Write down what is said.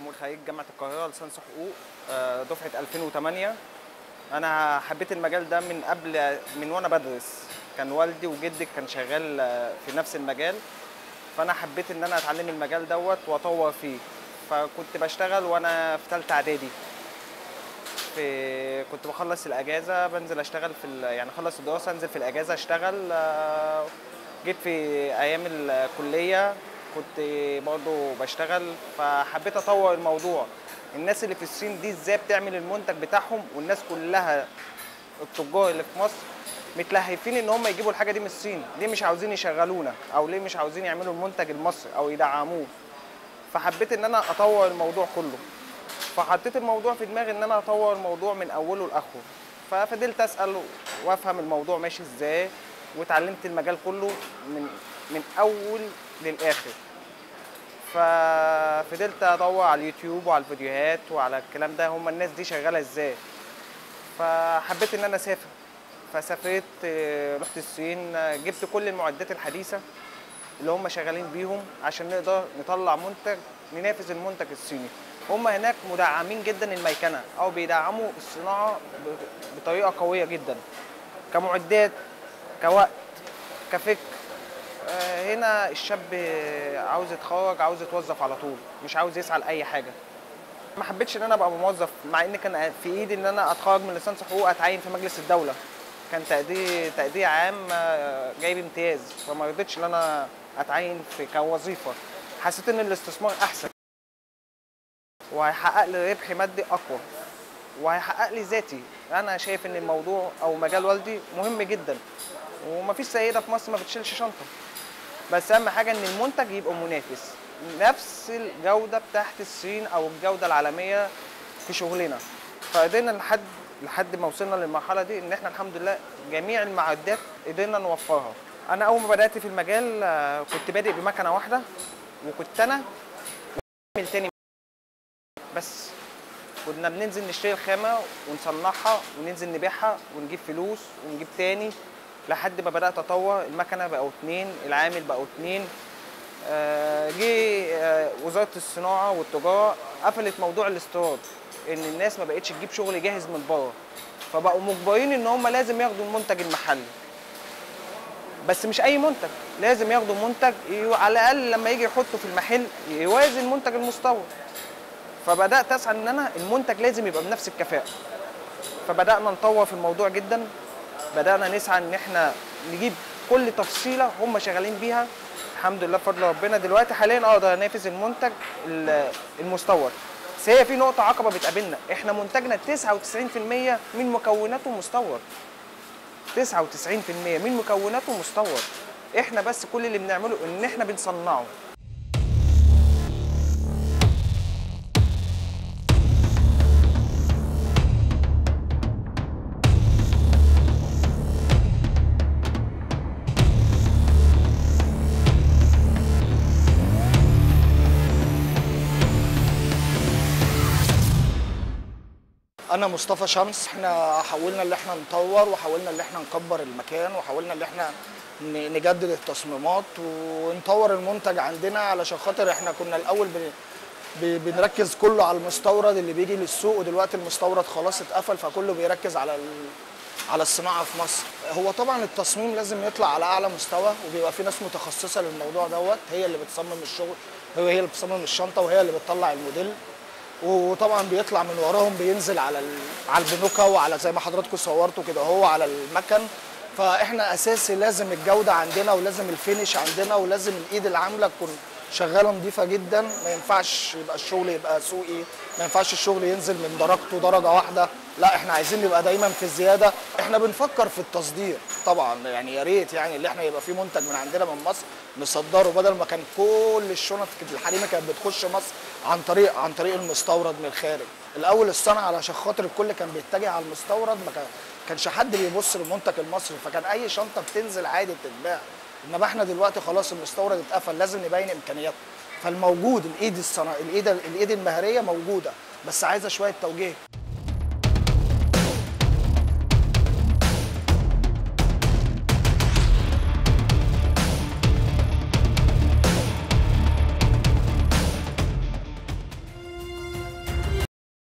محمود خليل جامعه القاهره لسانس حقوق آه، دفعه 2008 انا حبيت المجال ده من قبل من وانا بدرس كان والدي وجدي كان شغال آه، في نفس المجال فانا حبيت ان انا اتعلم المجال دوت واطور فيه فكنت بشتغل وانا في ثالثه اعدادي في كنت بخلص الاجازه بنزل اشتغل في ال... يعني اخلص الدراسه انزل في الاجازه اشتغل آه، جيت في ايام الكليه كنت برضه بشتغل فحبيت اطور الموضوع الناس اللي في الصين دي ازاي بتعمل المنتج بتاعهم والناس كلها التجار اللي في مصر متلهفين ان هم يجيبوا الحاجه دي من الصين ليه مش عاوزين يشغلونا او ليه مش عاوزين يعملوا المنتج المصري او يدعموه فحبيت ان انا اطور الموضوع كله فحطيت الموضوع في دماغي ان انا اطور الموضوع من اوله لاخره ففضلت اسال وافهم الموضوع ماشي ازاي واتعلمت المجال كله من من اول للاخر ففضلت ادور على اليوتيوب وعلى الفيديوهات وعلى الكلام ده هم الناس دي شغاله ازاي فحبيت ان انا اسافر فسافرت آه، رحت الصين آه، جبت كل المعدات الحديثه اللي هم شغالين بيهم عشان نقدر نطلع منتج ننافس المنتج الصيني هم هناك مدعمين جدا الميكنه او بيدعموا الصناعه ب- بطريقه قويه جدا كمعدات كوقت كفكر آه، هنا الشاب عاوز يتخرج عاوز يتوظف على طول مش عاوز يسعى لاي حاجه ما حبيتش ان انا ابقى موظف مع ان كان في ايدي ان انا اتخرج من ليسانس حقوق اتعين في مجلس الدوله كان تقدير تقدير عام آه، جايب امتياز فما رضيتش ان انا اتعين في كوظيفه حسيت ان الاستثمار احسن وهيحقق لي ربح مادي اقوى وهيحقق لي ذاتي انا شايف ان الموضوع او مجال والدي مهم جدا ومفيش سيده في مصر ما بتشيلش شنطه بس اهم حاجه ان المنتج يبقى منافس نفس الجوده بتاعت الصين او الجوده العالميه في شغلنا فقدرنا لحد لحد ما وصلنا للمرحله دي ان احنا الحمد لله جميع المعدات قدرنا نوفرها انا اول ما بدات في المجال آه، كنت بادئ بمكنه واحده وكنت انا وعامل تاني بس كنا بننزل نشتري الخامه ونصنعها وننزل نبيعها ونجيب فلوس ونجيب تاني لحد ما بدات اطور المكنه بقوا اتنين العامل بقوا اتنين آه، جه آه، وزاره الصناعه والتجاره قفلت موضوع الاستيراد ان الناس ما بقتش تجيب شغل جاهز من بره فبقوا مجبرين ان هم لازم ياخدوا المنتج المحلي بس مش اي منتج لازم ياخدوا منتج ي- على الاقل لما يجي يحطه في المحل يوازي المنتج المستورد فبدات اسعى ان انا المنتج لازم يبقى بنفس الكفاءه فبدانا نطور في الموضوع جدا بدانا نسعى ان احنا نجيب كل تفصيله هم شغالين بيها الحمد لله بفضل ربنا دلوقتي حاليا اقدر انافس المنتج ال- المستورد بس هي في نقطه عقبه بتقابلنا احنا منتجنا 99% من مكوناته مستورد 99% من مكوناته مستورد احنا بس كل اللي بنعمله ان احنا بنصنعه انا مصطفى شمس احنا حاولنا اللي احنا نطور وحاولنا اللي احنا نكبر المكان وحاولنا اللي احنا ن- نجدد التصميمات ونطور المنتج عندنا علشان خاطر احنا كنا الاول بن- ب- بنركز كله على المستورد اللي بيجي للسوق ودلوقتي المستورد خلاص اتقفل فكله بيركز على ال- على الصناعه في مصر هو طبعا التصميم لازم يطلع على اعلى مستوى وبيبقى في ناس متخصصه للموضوع دوت هي اللي بتصمم الشغل هي هي اللي بتصمم الشنطه وهي اللي بتطلع الموديل وطبعا بيطلع من وراهم بينزل على ال- على البنوكه وعلى زي ما حضراتكم صورتوا كده هو على المكن فاحنا اساسي لازم الجوده عندنا ولازم الفينش عندنا ولازم الايد العامله تكون شغاله نظيفه جدا ما ينفعش يبقى الشغل يبقى سوقي ما ينفعش الشغل ينزل من درجته درجه واحده لا احنا عايزين نبقى دايما في الزياده احنا بنفكر في التصدير طبعا يعني يا ريت يعني اللي احنا يبقى في منتج من عندنا من مصر نصدره بدل ما كان كل الشنط الحريمه كانت بتخش مصر عن طريق عن طريق المستورد من الخارج الاول الصنعه علشان خاطر الكل كان بيتجه على المستورد ما كان كانش حد بيبص للمنتج المصري فكان اي شنطه بتنزل عادي بتتباع انما احنا دلوقتي خلاص المستورد اتقفل لازم نبين امكانياته فالموجود الايد الصنا الايد الايد المهريه موجوده بس عايزه شويه توجيه